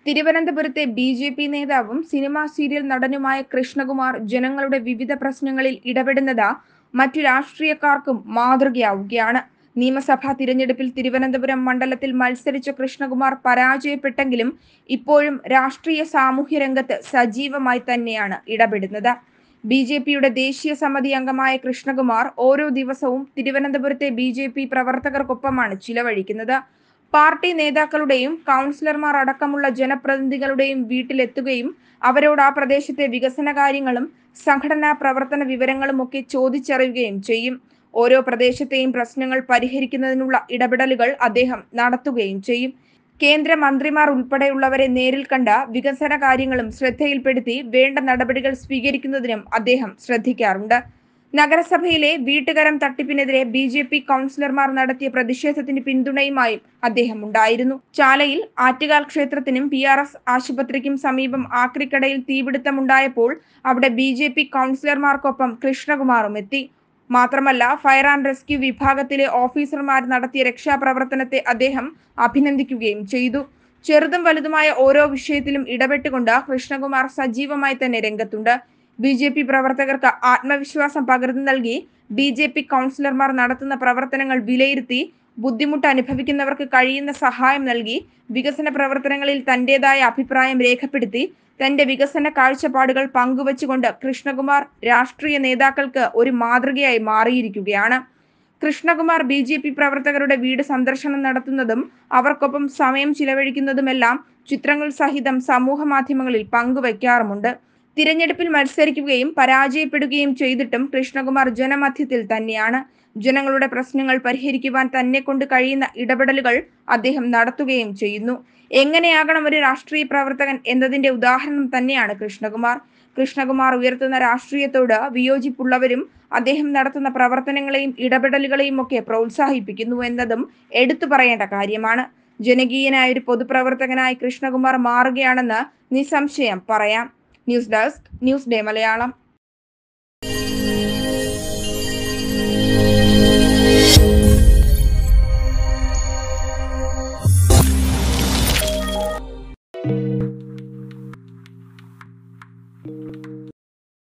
തിരുവനന്തപുരത്തെ B J P നേതാവും cinema serial നടനുമായ കൃഷ്ണകുമാർ ജനങ്ങളുടെ വിവിധ പ്രശ്നങ്ങളിൽ ഇടപെടുന്നത് മറ്റു രാഷ്ട്രീയക്കാർക്കും മാതൃകയാവുകയാണ് നിയമസഭാ തിരഞ്ഞെടുപ്പിൽ തിരുവനന്തപുരം മണ്ഡലത്തിൽ മത്സരിച്ച കൃഷ്ണകുമാർ പരാജയപ്പെട്ടെങ്കിലും ഇപ്പോഴും രാഷ്ട്രീയ സാമൂഹ്യ രംഗത്ത് സജീവമായി തന്നെയാണ് ഇടപെടുന്നത് ബി ജെ പിയുടെ ദേശീയ സമിതി അംഗമായ കൃഷ്ണകുമാർ ഓരോ ദിവസവും തിരുവനന്തപുരത്തെ ബി ജെ പി പ്രവർത്തകർക്കൊപ്പമാണ് ചിലവഴിക്കുന്നത് പാർട്ടി നേതാക്കളുടെയും കൗൺസിലർമാർ അടക്കമുള്ള ജനപ്രതിനിധികളുടെയും വീട്ടിലെത്തുകയും അവരോട് ആ പ്രദേശത്തെ വികസന കാര്യങ്ങളും സംഘടനാ പ്രവർത്തന വിവരങ്ങളും ഒക്കെ ചോദിച്ചറിയുകയും ചെയ്യും ഓരോ പ്രദേശത്തെയും പ്രശ്നങ്ങൾ പരിഹരിക്കുന്നതിനുള്ള ഇടപെടലുകൾ അദ്ദേഹം നടത്തുകയും ചെയ്യും കേന്ദ്ര മന്ത്രിമാർ ഉൾപ്പെടെയുള്ളവരെ നേരിൽ കണ്ട വികസന കാര്യങ്ങളും ശ്രദ്ധയിൽപ്പെടുത്തി വേണ്ട നടപടികൾ സ്വീകരിക്കുന്നതിനും അദ്ദേഹം ശ്രദ്ധിക്കാറുണ്ട് നഗരസഭയിലെ വീട്ടുകരം തട്ടിപ്പിനെതിരെ ബി ജെ പി കൗൺസിലർമാർ നടത്തിയ പ്രതിഷേധത്തിന് പിന്തുണയുമായും അദ്ദേഹം ഉണ്ടായിരുന്നു ചാലയിൽ ആറ്റുകാൽ ക്ഷേത്രത്തിനും പി ആർ എസ് ആശുപത്രിക്കും സമീപം ആക്രിക്കടയിൽ തീപിടുത്തമുണ്ടായപ്പോൾ അവിടെ ബി ജെ പി കൗൺസിലർമാർക്കൊപ്പം കൃഷ്ണകുമാറും എത്തി മാത്രമല്ല ഫയർ ആൻഡ് റെസ്ക്യൂ വിഭാഗത്തിലെ ഓഫീസർമാർ നടത്തിയ രക്ഷാപ്രവർത്തനത്തെ അദ്ദേഹം അഭിനന്ദിക്കുകയും ചെയ്തു ചെറുതും വലുതുമായ ഓരോ വിഷയത്തിലും ഇടപെട്ടുകൊണ്ട് കൃഷ്ണകുമാർ സജീവമായി തന്നെ രംഗത്തുണ്ട് ബി ജെ പി പ്രവർത്തകർക്ക് ആത്മവിശ്വാസം പകർന്നു നൽകി ബി ജെ പി കൗൺസിലർമാർ നടത്തുന്ന പ്രവർത്തനങ്ങൾ വിലയിരുത്തി ബുദ്ധിമുട്ട് അനുഭവിക്കുന്നവർക്ക് കഴിയുന്ന സഹായം നൽകി വികസന പ്രവർത്തനങ്ങളിൽ തന്റേതായ അഭിപ്രായം രേഖപ്പെടുത്തി തന്റെ വികസന കാഴ്ചപ്പാടുകൾ പങ്കുവച്ചുകൊണ്ട് കൃഷ്ണകുമാർ രാഷ്ട്രീയ നേതാക്കൾക്ക് ഒരു മാതൃകയായി മാറിയിരിക്കുകയാണ് കൃഷ്ണകുമാർ ബി ജെ പി പ്രവർത്തകരുടെ വീട് സന്ദർശനം നടത്തുന്നതും അവർക്കൊപ്പം സമയം ചിലവഴിക്കുന്നതുമെല്ലാം ചിത്രങ്ങൾ സഹിതം സമൂഹ മാധ്യമങ്ങളിൽ പങ്കുവയ്ക്കാറുമുണ്ട് തിരഞ്ഞെടുപ്പിൽ മത്സരിക്കുകയും പരാജയപ്പെടുകയും ചെയ്തിട്ടും കൃഷ്ണകുമാർ ജനമധ്യത്തിൽ തന്നെയാണ് ജനങ്ങളുടെ പ്രശ്നങ്ങൾ പരിഹരിക്കുവാൻ തന്നെ കൊണ്ട് കഴിയുന്ന ഇടപെടലുകൾ അദ്ദേഹം നടത്തുകയും ചെയ്യുന്നു എങ്ങനെയാകണം ഒരു രാഷ്ട്രീയ പ്രവർത്തകൻ എന്നതിന്റെ ഉദാഹരണം തന്നെയാണ് കൃഷ്ണകുമാർ കൃഷ്ണകുമാർ ഉയർത്തുന്ന രാഷ്ട്രീയത്തോട് വിയോജിപ്പുള്ളവരും അദ്ദേഹം നടത്തുന്ന പ്രവർത്തനങ്ങളെയും ഇടപെടലുകളെയും ഒക്കെ പ്രോത്സാഹിപ്പിക്കുന്നു എന്നതും എടുത്തു പറയേണ്ട കാര്യമാണ് ജനകീയനായ ഒരു പൊതുപ്രവർത്തകനായി കൃഷ്ണകുമാർ മാറുകയാണെന്ന് നിസ്സംശയം പറയാം news desk news day Malayalam